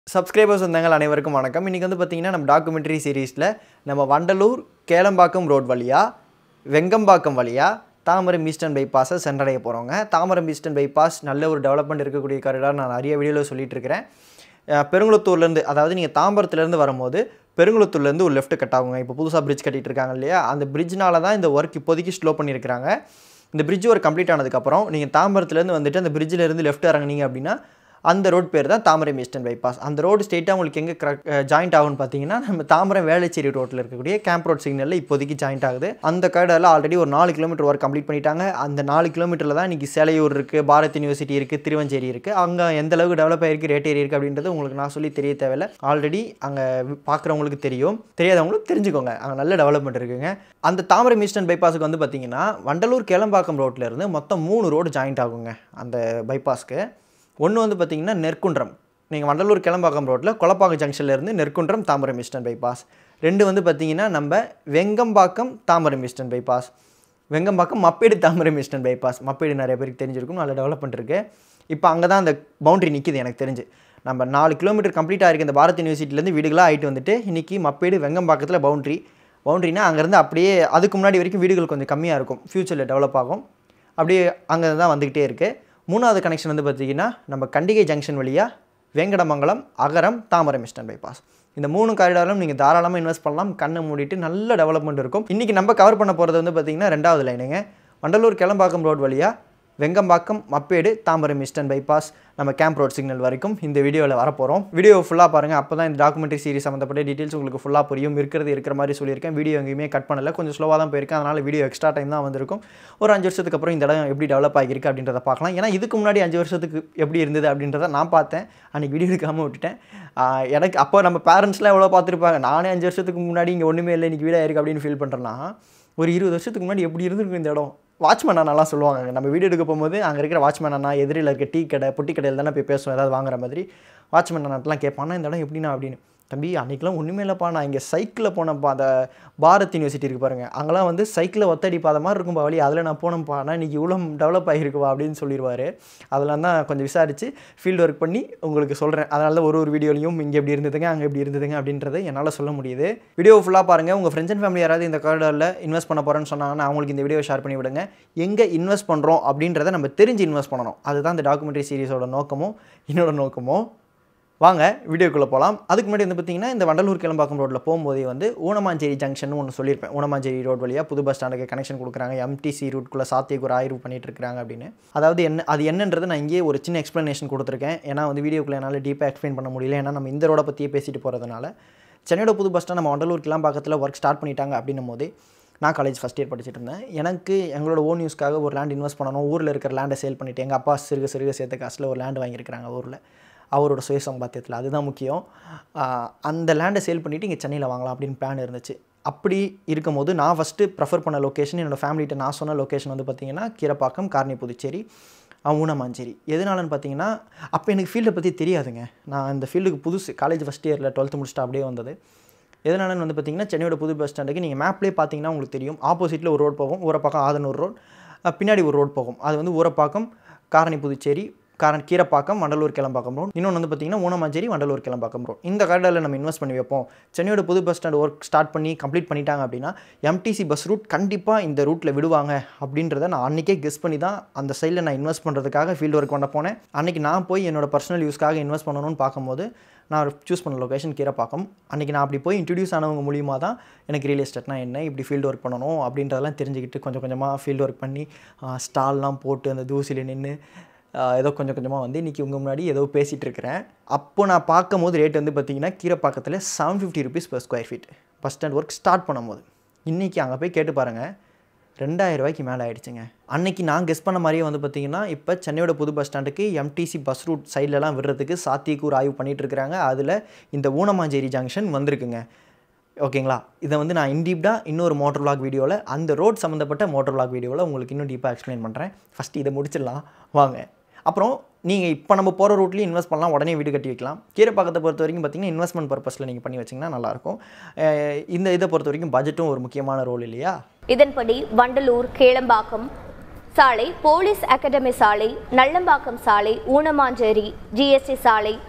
subscribers வந்தவங்க அனைவருக்கும் வணக்கம் இன்றைக்கி வந்து பார்த்திங்கன்னா நம்ம டாக்குமெண்ட்ரி சீரீஸில் நம்ம வண்டலூர் கேளம்பாக்கம் ரோட் வழியாக வெங்கம்பாக்கம் வழியாக தாமரம் ஈஸ்டர்ன் பைபாஸை சென்றடைய போகிறோங்க தாமரம் ஈஸ்டர்ன் பைபாஸ் நல்ல ஒரு டெவலப்மெண்ட் இருக்கக்கூடிய காரிடார் நான் நிறைய வீடியோவில் சொல்லிட்டு இருக்கிறேன் அஹ் பெருங்குளத்தூர்லேருந்து அதாவது நீங்கள் தாம்பரத்துலேருந்து வரும்போது பெருங்குளத்தூர்லேருந்து ஒரு லெஃப்ட் கட் ஆகுங்க இப்போ புதுசாக பிரிட்ஜ் கட்டிட்டு இருக்காங்க இல்லையா அந்த பிரிட்ஜ்னால தான் இந்த ஒர்க் இப்போதைக்கு ஸ்லோ பண்ணியிருக்கிறாங்க இந்த பிரிட்ஜ் ஒர்க் கம்ப்ளீட் ஆனதுக்கப்புறம் நீங்கள் தாம்பரத்துலேருந்து வந்துட்டு அந்த bridge ல இருந்து லெஃப்ட் இறங்குனீங்க அப்படின்னா அந்த ரோட் பேர் தான் தாமரை ஈஸ்டர்ன் பைபாஸ் அந்த ரோடு ஸ்ட்ரெயிட்டாக உங்களுக்கு எங்கே ஜாயிண்ட் ஆகும்னு பார்த்தீங்கன்னா நம்ம தாமரை வேளச்சேரி ரோட்டில் இருக்கக்கூடிய கேம்ப் ரோட் சிக்னலில் இப்போதைக்கு ஜாயிண்ட் ஆகுது அந்த கார்டில் ஆல்ரெடி ஒரு நாலு கிலோமீட்டர் ஒர்க் கம்ப்ளீட் பண்ணிட்டாங்க அந்த நாலு கிலோமீட்டரில் தான் இன்றைக்கி சேலையூர் இருக்குது பாரத் யூனிவர்சிட்டி இருக்குது திருவஞ்சேரி இருக்குது அங்கே எந்த அளவுக்கு டெவலப் ஆகிருக்கு ரேட் ஏறி இருக்குது அப்படின்றது உங்களுக்கு நான் சொல்லி தெரிய தேவையில்ல ஆல்ரெடி அங்கே பார்க்குறவங்களுக்கு தெரியும் தெரியாதவங்களுக்கு தெரிஞ்சுக்கோங்க அங்கே நல்ல டெவலப்மெண்ட் இருக்குங்க அந்த தாமரை ஈஸ்டர்ன் பைபாஸுக்கு வந்து பார்த்தீங்கன்னா வண்டலூர் கேளம்பாக்கம் ரோட்ல இருந்து மொத்தம் மூணு ரோடு ஜாயிண்ட் ஆகுங்க அந்த பைபாஸ்க்கு ஒன்று வந்து பார்த்தீங்கன்னா நெற்குன்றம் நீங்கள் வண்டலூர் கிளம்பாக்கம் ரோட்டில் கொலப்பாக்கம் ஜங்ஷன்லேருந்து நெற்குன்றம் தாம்பரம் ஈஸ்டர்ன் பைபாஸ் ரெண்டு வந்து பார்த்தீங்கன்னா நம்ம Vengambakkam Tambaram Eastern bypass Vengambakkam Mappedu Tambaram Eastern bypass Mappedu நிறைய பேருக்கு தெரிஞ்சிருக்கும் நல்ல டெவலப்மெண்ட் இருக்குது இப்போ அங்கே தான் அந்த பவுண்டரி நிற்கிது எனக்கு தெரிஞ்சு நம்ம நாலு கிலோமீட்டர் கம்ப்ளீட் ஆகிருக்கு இந்த பாரத் யூனிவர்சிட்டிலேருந்து வீடுகளாக ஆகிட்டு வந்துட்டு இன்றைக்கி மப்பேடு வெங்கம்பாக்கத்தில் பவுண்டரி பவுண்டரினா அங்கேருந்து அப்படியே அதுக்கு முன்னாடி வரைக்கும் வீடுகள் கொஞ்சம் கம்மியாக இருக்கும் ஃப்யூச்சரில் டெவலப் ஆகும் அப்படியே அங்கே தான் வந்துக்கிட்டே இருக்குது மூணாவது கனெக்ஷன் வந்து பார்த்திங்கன்னா நம்ம கண்டிகை ஜங்ஷன் வழியாக வேங்கடமங்கலம் அகரம் தாமரம் ஈஸ்டர்ன் பைபாஸ் இந்த மூணு காரிடாரும் நீங்கள் தாராளமாக இன்வெஸ்ட் பண்ணலாம் கண்ணை மூடிட்டு நல்ல டெவலப்மெண்ட் இருக்கும் இன்றைக்கி நம்ம கவர் பண்ண போகிறது வந்து பார்த்திங்கன்னா ரெண்டாவது லைனுங்க வண்டலூர் கிளம்பாக்கம் ரோட் வழியாக வெங்கம்பாக்கம் மப்பேடு தாம்பரம் ஈஸ்டர்ன் பைபாஸ் நம்ம கேம்ப் ரோட் சிக்னல் வரைக்கும் இந்த வீடியோவில் வரப்போகிறோம் வீடியோ ஃபுல்லாக பாருங்கள் அப்போ தான் இந்த டாக்குமெண்ட்ரி சீரிஸ் சம்மந்தப்பட்ட டீட்டெயில்ஸ் உங்களுக்கு ஃபுல்லாக புரியும் இருக்கிறது இருக்கிற மாதிரி சொல்லியிருக்கேன் வீடியோ எங்கேயுமே கட் பண்ணல கொஞ்சம் ஸ்லோவாக தான் போயிருக்கேன் அதனால் வீடியோ எக்ஸ்ட்ரா டைம் தான் வந்திருக்கும் ஒரு அஞ்சு வருஷத்துக்கு அப்புறம் இந்த இடம் எப்படி டெவலப் ஆகியிருக்கு அப்படின்றத பார்க்கலாம் ஏன்னா இதுக்கு முன்னாடி அஞ்சு வருஷத்துக்கு எப்படி இருந்தது அப்படின்றத நான் பார்த்தேன் அன்றைக்கி வீடியோ எடுக்காமல் விட்டுட்டேன் ஆஹ் எனக்கு அப்போ நம்ம பேரண்ட்ஸ்லாம் எவ்வளோ பார்த்துருப்பாங்க நானே அஞ்சு வருஷத்துக்கு முன்னாடி இங்கே ஒன்றுமே இல்லை இன்றைக்கி வீடாக இருக்குது அப்படின்னு ஃபீல் பண்ணுறேன்னா ஒரு இருபது வருஷத்துக்கு முன்னாடி எப்படி இருந்திருக்கும் இந்த இடம் வாட்ச்மேன் அண்ணாலாம் சொல்லுவாங்க நம்ம வீடியோ எடுக்க போகும்போது அங்கே இருக்கிற வாட்ச்மேன் அண்ணா எதிரில் இருக்க டீ கடை பொட்டி கடையில் தானே போய் பேசுவோம் ஏதாவது வாங்குற மாதிரி வாட்ச்மேன் அண்ணாட்டெலாம் கேட்பானா இந்த இடம் எப்படின்னா அப்படின்னு தம்பி அன்றைக்கெலாம் ஒன்றுமே இல்லைப்பா நான் இங்கே சைக்கிளில் போனப்பா அந்த பாரத் யூனிவர்சிட்டி இருக்கு பாருங்க அங்கெல்லாம் வந்து சைக்கிளை ஒத்தடி பாத மாதிரி இருக்கும்பா வழி அதில் நான் போனேன்ப்பா ஆனால் இன்றைக்கி இவ்வளோ டெவலப் ஆகிருக்குவா அப்படின்னு சொல்லிடுவார் அதெல்லாம் தான் கொஞ்சம் விசாரித்து ஃபீல்டு ஒர்க் பண்ணி உங்களுக்கு சொல்கிறேன் அதனால தான் ஒரு ஒரு வீடியோலையும் இங்கே எப்படி இருந்ததுங்க அங்கே எப்படி இருந்ததுங்க அப்படின்றத என்னால் சொல்ல முடியுது வீடியோ ஃபுல்லாக பாருங்கள் உங்கள் ஃப்ரெண்ட்ஸ் அண்ட் ஃபேமிலி யாராவது இந்த கார்டரில் இன்வெஸ்ட் பண்ண போகிறேன்னு சொன்னாங்கன்னா அவங்களுக்கு இந்த வீடியோ ஷேர் பண்ணி விடுங்க எங்கே இன்வெஸ்ட் பண்ணுறோம் அப்படின்றத நம்ம தெரிஞ்சு இன்வெஸ்ட் பண்ணணும் அதுதான் இந்த டாக்குமெண்ட்ரி சீரிஸோட நோக்கமும் என்னோட நோக்கமும் வாங்க வீடியோக்குள்ளே போகலாம் அதுக்கு முன்னாடி வந்து பார்த்தீங்கன்னா இந்த வண்டலூர் கிளம்பாக்கம் ரோட்டில் போகும்போதே வந்து ஊனமாஞ்சேரி ஜங்ஷன் ஒன்று சொல்லியிருப்பேன் ஊனமாஞ்சேரி ரோட் வழியாக புது பஸ் ஸ்டாண்டுக்கு கனெக்ஷன் கொடுக்குறாங்க எம்டிசி ரூட்குள்ளே சாத்தியக்கூர் ஆய்வு பண்ணிட்டு இருக்காங்க அப்படின்னு அதாவது என்ன அது என்னன்றது நான் இங்கேயே ஒரு சின்ன எக்ஸ்ப்ளனேஷன் கொடுத்துருக்கேன் ஏன்னா வந்து வீடியோக்குள்ளே என்னால் டீப்பாக எக்ஸ்பிளைன் பண்ண முடியல ஏன்னா நம்ம இந்த ரோட பற்றியே பேசிட்டு போகிறதுனால சென்னையோட புது பஸ் ஸ்டாண்ட் நம்ம வண்டலூர் கிளம்பாக்கத்தில் ஒர்க் ஸ்டார்ட் பண்ணிட்டாங்க அப்படின்னும் போது நான் காலேஜ் ஃபஸ்ட் இயர் படிச்சுட்டு இருந்தேன் எனக்கு எங்களோட ஓன் யூஸ்க்காக ஒரு லேண்ட் இன்வெஸ்ட் பண்ணணும் ஊரில் இருக்கிற லேண்டை சேல் பண்ணிவிட்டு எங்கள் அப்பா சிறுக சிறுக சேர்த்த காசில் ஒரு லேண்ட் வாங்கியிருக்கிறாங்க ஊரில் அவரோட சுய சம்பாத்தியத்தில் அதுதான் முக்கியம் ஆஹ் அந்த லேண்டை சேல் பண்ணிவிட்டு இங்கே சென்னையில் வாங்கலாம் அப்படின்னு பிளான் இருந்துச்சு அப்படி இருக்கும்போது நான் ஃபஸ்ட்டு ப்ரெஃபர் பண்ண லொக்கேஷன் என்னோடய ஃபேமிலிகிட்ட நான் சொன்ன லொக்கேஷன் வந்து பார்த்திங்கன்னா கீரப்பாக்கம் கார்னி புதுச்சேரி அஹ் ஊனமாஞ்சேரி எதனாலன்னு பார்த்தீங்கன்னா அப்போ எனக்கு ஃபீல்டை பற்றி தெரியாதுங்க நான் இந்த ஃபீல்டுக்கு புதுசு காலேஜ் ஃபஸ்ட் இயரில் டுவெல்த்து முடிச்சுட்டு அப்படியே வந்தது எதனாலன்னு வந்து பார்த்தீங்கன்னா சென்னையோட புது பஸ் ஸ்டாண்டுக்கு நீங்கள் மேப்லேயே பார்த்தீங்கன்னா உங்களுக்கு தெரியும் ஆப்போசிட்டில் ஒரு ரோட் போகும் ஊரப்பாக்கம் ஆதனூர் ரோட் அஹ் பின்னாடி ஒரு ரோட் போகும் அது வந்து ஊரப்பாக்கம் காரணி புதுச்சேரி காரணம் கீரப்பாக்கம் வண்டலூர் கிளம்பாக்கம் ரோட் இன்னொன்று வந்து பார்த்தீங்கன்னா ஊனமாஞ்சேரி வண்டலூர் கிளம்பாக்கம் ரோட் இந்த கார்டில் நம்ம இன்வெஸ்ட் பண்ணி வைப்போம் சென்னையோட புது பஸ் ஸ்டாண்ட் ஒர்க் ஸ்டார்ட் பண்ணி கம்ப்ளீட் பண்ணிட்டாங்க அப்படின்னா எம்டிசி பஸ் ரூட் கண்டிப்பாக இந்த ரூட்டில் விடுவாங்க அப்படின்றத நான் அன்றைக்கே கெஸ் பண்ணி தான் அந்த சைடில் நான் இன்வெஸ்ட் பண்ணுறதுக்காக ஃபீல்டு ஒர்க் பண்ண போனேன் அன்றைக்கி நான் போய் என்னோட பர்சனல் யூஸ்க்காக இன்வெஸ்ட் பண்ணணும்னு பார்க்கும்போது நான் சூஸ் பண்ண லொக்கேஷன் கீரப்பாக்கம் அன்றைக்கி நான் அப்படி போய் இன்ட்ரடியூஸ் ஆனவங்க மூலியமாக தான் எனக்கு ரியல் எஸ்டேட்னா என்ன இப்படி ஃபீல்டு ஒர்க் பண்ணணும் அப்படின்றதெல்லாம் தெரிஞ்சுக்கிட்டு கொஞ்சம் கொஞ்சமாக ஃபீல்டு ஒர்க் பண்ணி ஸ்டால்லாம் போட்டு அந்த தூசியில் நின்று ஏதோ கொஞ்சம் கொஞ்சமாக வந்து இன்றைக்கி உங்கள் முன்னாடி ஏதோ பேசிகிட்டு இருக்கிறேன் அப்போ நான் பார்க்கும்போது ரேட் வந்து பார்த்தீங்கன்னா கீரப்பாக்கத்தில் seven fifty rupees per square feet bus stand work start பண்ணும்போது இன்றைக்கி அங்கே போய் கேட்டு பாருங்கள் ரெண்டாயிரம் ரூபாய்க்கு மேலே ஆயிடுச்சுங்க அன்னைக்கு நான் கெஸ் பண்ண மாதிரியே வந்து பார்த்தீங்கன்னா இப்போ சென்னையோட புது பஸ் ஸ்டாண்டுக்கு எம்டிசி பஸ் ரூட் சைட்லலாம் விடுறதுக்கு சாத்தியக்கூர் ஆய்வு பண்ணிட்டு இருக்காங்க அதில் இந்த ஊனமாஞ்சேரி ஜங்ஷன் வந்திருக்குங்க ஓகேங்களா இதை வந்து நான் இன்டீப்டாக இன்னொரு மோட்டர் vlog வீடியோவில் அந்த ரோட் சம்மந்தப்பட்ட மோட்டர் vlog வீடியோவில் உங்களுக்கு இன்னும் டீப்பாக எக்ஸ்பிளைன் பண்ணுறேன் ஃபஸ்ட்டு இதை முடிச்சிடலாம் வாங்க அப்புறம் நீங்கள் இப்போ நம்ம போகிற ரூட்லேயும் இன்வெஸ்ட் பண்ணலாம் உடனே வீடு கட்டி வைக்கலாம் கீரைப்பாக்கத்தை பொறுத்த வரைக்கும் பார்த்தீங்கன்னா இன்வெஸ்ட்மெண்ட் பர்பஸில் நீங்கள் பண்ணி வச்சிங்கன்னா நல்லாயிருக்கும் அஹ் இந்த இதை பொறுத்த வரைக்கும் பட்ஜெட்டும் ஒரு முக்கியமான ரோல் இல்லையா இதன்படி வண்டலூர் கேளம்பாக்கம் சாலை போலீஸ் அகாடமி சாலை நல்லம்பாக்கம் சாலை ஊனமாஞ்சேரி ஜிஎஸ்டி சாலை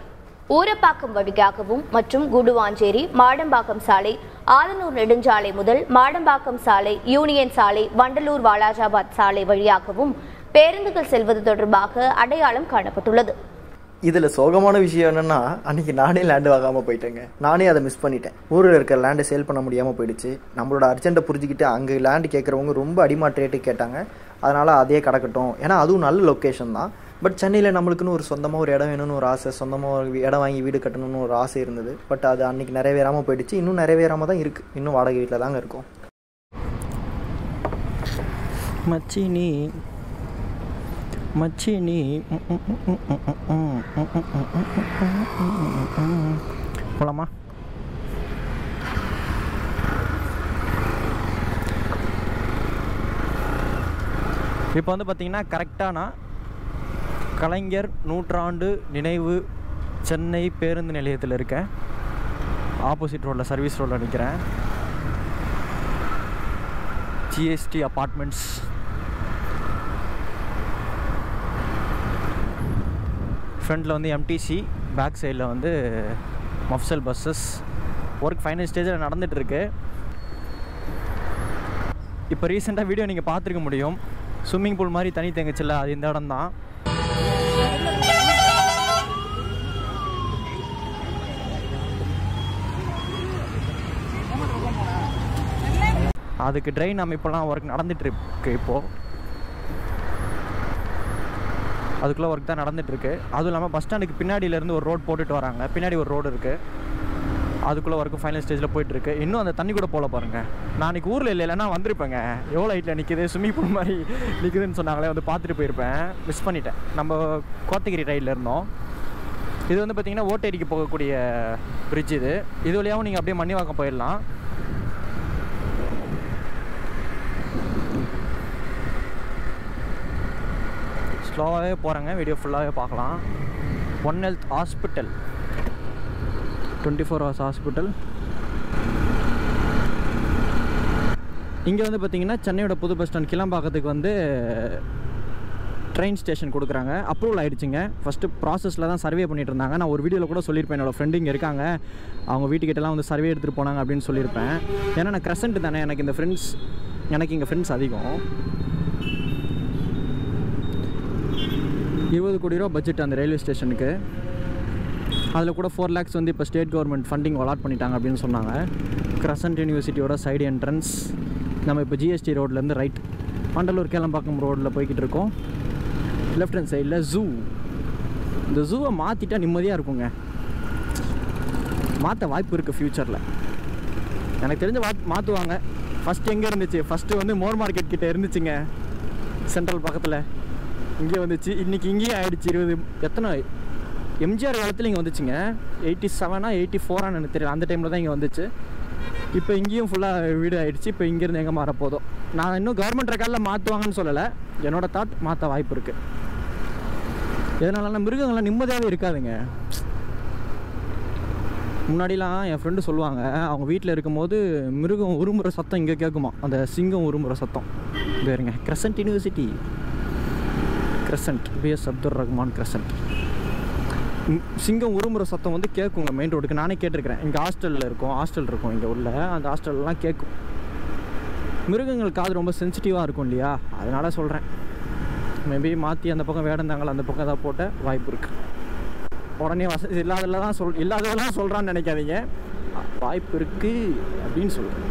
ஊரப்பாக்கம் வழியாகவும் மற்றும் குடுவாஞ்சேரி மாடம்பாக்கம் சாலை ஆலனூர் நெடுஞ்சாலை முதல் மாடம்பாக்கம் சாலை யூனியன் சாலை வண்டலூர் வாலாஜாபாத் சாலை வழியாகவும் பேருந்துகள் செல்வது தொடர்பாக அடையாளம் காணப்பட்டுள்ளது இதில் சோகமான விஷயம் என்னென்னா அன்றைக்கி நானே லேண்டு வாங்காமல் போயிட்டேங்க நானே அதை மிஸ் பண்ணிட்டேன் ஊரில் இருக்கிற லேண்டை சேல் பண்ண முடியாமல் போயிடுச்சு நம்மளோட அர்ஜென்ட்டை புரிஞ்சுக்கிட்டு அங்கே லேண்டு கேட்குறவங்க ரொம்ப அடிமாட் ரேட்டு கேட்டாங்க அதனால் அதே கிடக்கட்டும் ஏன்னா அதுவும் நல்ல லொக்கேஷன் தான் பட் சென்னையில் நம்மளுக்குன்னு ஒரு சொந்தமாக ஒரு இடம் வேணும்னு ஒரு ஆசை சொந்தமாக ஒரு இடம் வாங்கி வீடு கட்டணும்னு ஒரு ஆசை இருந்தது பட் அது அன்றைக்கி நிறைவேறாமல் போயிடுச்சு இன்னும் நிறைவேறாமல் தான் இருக்குது இன்னும் வாடகை வீட்டில் தாங்க இருக்கும் மச்சினி மச்சினி போலாமா இப்போ வந்து பார்த்தீங்கன்னா கரெக்டாக நான் கலைஞர் நூற்றாண்டு நினைவு சென்னை பேருந்து நிலையத்தில் இருக்கேன் ஆப்போசிட் ரோட்டில் சர்வீஸ் ரோட்டில் நிற்கிறேன் ஜிஎஸ்டி அப்பார்ட்மெண்ட்ஸ் ஃப்ரண்ட்டில் வந்து எம்டிசி பேக் சைடில் வந்து மஃப்சல் பஸ்ஸஸ் ஒர்க் ஃபைனல் ஸ்டேஜில் நடந்துகிட்ருக்கு இப்போ ரீசெண்டாக வீடியோ நீங்கள் பார்த்துருக்க முடியும் ஸ்விம்மிங் பூல் மாதிரி தனி தேங்குச்சுல்ல அது இந்த இடம் தான் அதுக்கு ட்ரெயின் அமைப்பெல்லாம் ஒர்க் நடந்துட்டு இருக்கு இப்போது அதுக்குள்ளே ஒர்க் தான் நடந்துட்டுருக்கு அதுவும் இல்லாமல் பஸ் ஸ்டாண்டுக்கு பின்னாடியிலேருந்து ஒரு ரோடு போட்டுட்டு வராங்க பின்னாடி ஒரு ரோடு இருக்குது அதுக்குள்ளே ஒர்க்கு ஃபைனல் ஸ்டேஜில் போயிட்டுருக்கு இன்னும் அந்த தண்ணி கூட போல பாருங்கள் நான் அன்றைக்கி ஊரில் இல்லை இல்லைன்னா வந்திருப்பேங்க எவ்வளோ ஹைட்டில் நிற்கிது ஸ்விம்மிங் பூல் மாதிரி நிற்குதுன்னு சொன்னாங்களே வந்து பார்த்துட்டு போயிருப்பேன் மிஸ் பண்ணிட்டேன் நம்ம கோத்தகிரி ரைடில் இருந்தோம் இது வந்து பார்த்திங்கன்னா ஓட்டேரிக்கு போகக்கூடிய பிரிட்ஜ் இது இது வழியாகவும் நீங்கள் அப்படியே மணிவாக்கம் போயிடலாம் ஸ்லோவாகவே போகிறேங்க வீடியோ ஃபுல்லாகவே பார்க்கலாம் one health hospital twenty four hours hospital இங்கே வந்து பார்த்தீங்கன்னா சென்னையோட புது பஸ் ஸ்டாண்ட் கிளம்பாக்கத்துக்கு வந்து ட்ரெயின் ஸ்டேஷன் கொடுக்குறாங்க அப்ரூவல் ஆகிடுச்சிங்க ஃபஸ்ட்டு ப்ராசஸில் தான் சர்வே பண்ணிட்டு இருந்தாங்க நான் ஒரு வீடியோவில் கூட சொல்லியிருப்பேன் என்னோடய ஃப்ரெண்டு இங்கே இருக்காங்க அவங்க வீட்டுக்கிட்டலாம் வந்து சர்வே எடுத்துகிட்டு போனாங்க அப்படின்னு சொல்லியிருப்பேன் ஏன்னா நான் க்ரெசன்ட் தானே எனக்கு இந்த ஃப்ரெண்ட்ஸ் எனக்கு இங்கே ஃப்ரெண்ட்ஸ் அதிகம் இருபது கோடி ரூபா பட்ஜெட் அந்த ரயில்வே ஸ்டேஷனுக்கு அதில் கூட ஃபோர் லேக்ஸ் வந்து இப்போ ஸ்டேட் கவர்மெண்ட் ஃபண்டிங் அலாட் பண்ணிட்டாங்க அப்படின்னு சொன்னாங்க கிரசன்ட் யூனிவர்சிட்டியோட சைடு என்ட்ரன்ஸ் நம்ம இப்போ ஜிஎஸ்டி ரோட்லேருந்து ரைட் மண்டலூர் கேளம்பாக்கம் ரோட்டில் போய்கிட்டு இருக்கோம் லெஃப்ட் ஹேண்ட் சைடில் ஜூ இந்த ஜூவை மாற்றிட்டா நிம்மதியாக இருக்குங்க மாற்ற வாய்ப்பு இருக்குது ஃப்யூச்சரில் எனக்கு தெரிஞ்ச வா மாற்றுவாங்க ஃபஸ்ட் எங்கே இருந்துச்சு ஃபஸ்ட்டு வந்து மோர் மார்க்கெட் கிட்டே இருந்துச்சுங்க சென்ட்ரல் பக்கத்தில் இங்கே வந்துச்சு இன்றைக்கி இங்கேயும் ஆயிடுச்சு இருபது எத்தனை எம்ஜிஆர் காலத்தில் இங்கே வந்துச்சுங்க எயிட்டி செவனா எயிட்டி ஃபோரான்னு எனக்கு தெரியல அந்த டைமில் தான் இங்கே வந்துச்சு இப்போ இங்கேயும் ஃபுல்லாக வீடு ஆயிடுச்சு இப்போ இங்கேருந்து எங்கே மாற போதும் நான் இன்னும் கவர்மெண்ட் ரெக்கார்டில் மாற்றுவாங்கன்னு சொல்லலை என்னோட தாட் மாற்ற வாய்ப்பு இருக்குது எதனாலனா மிருகங்கள்லாம் நிம்மதியாகவே இருக்காதுங்க முன்னாடிலாம் என் ஃப்ரெண்டு சொல்லுவாங்க அவங்க வீட்டில் இருக்கும்போது மிருகம் உருமுறை சத்தம் இங்கே கேட்குமா அந்த சிங்கம் உருமுறை சத்தம் வேறுங்க Crescent University Crescent BS Abdul Rahman Crescent சிங்கம் உருமுறை சத்தம் வந்து கேட்குங்க மெயின் ரோடுக்கு நானே கேட்டிருக்கிறேன் இங்கே ஹாஸ்டலில் இருக்கும் ஹாஸ்டல் இருக்கும் இங்கே உள்ள அந்த ஹாஸ்டல்லாம் கேட்கும் மிருகங்கள் காது ரொம்ப சென்சிட்டிவாக இருக்கும் இல்லையா அதனால சொல்கிறேன் மேபி மாற்றி அந்த பக்கம் வேடந்தாங்கள் அந்த பக்கம் ஏதாவது போட்ட வாய்ப்பு இருக்குது உடனே வசதி இல்லாதெல்லாம் தான் சொல் இல்லாததெல்லாம் சொல்கிறான்னு நினைக்காதீங்க வாய்ப்பு இருக்குது அப்படின்னு சொல்கிறேன்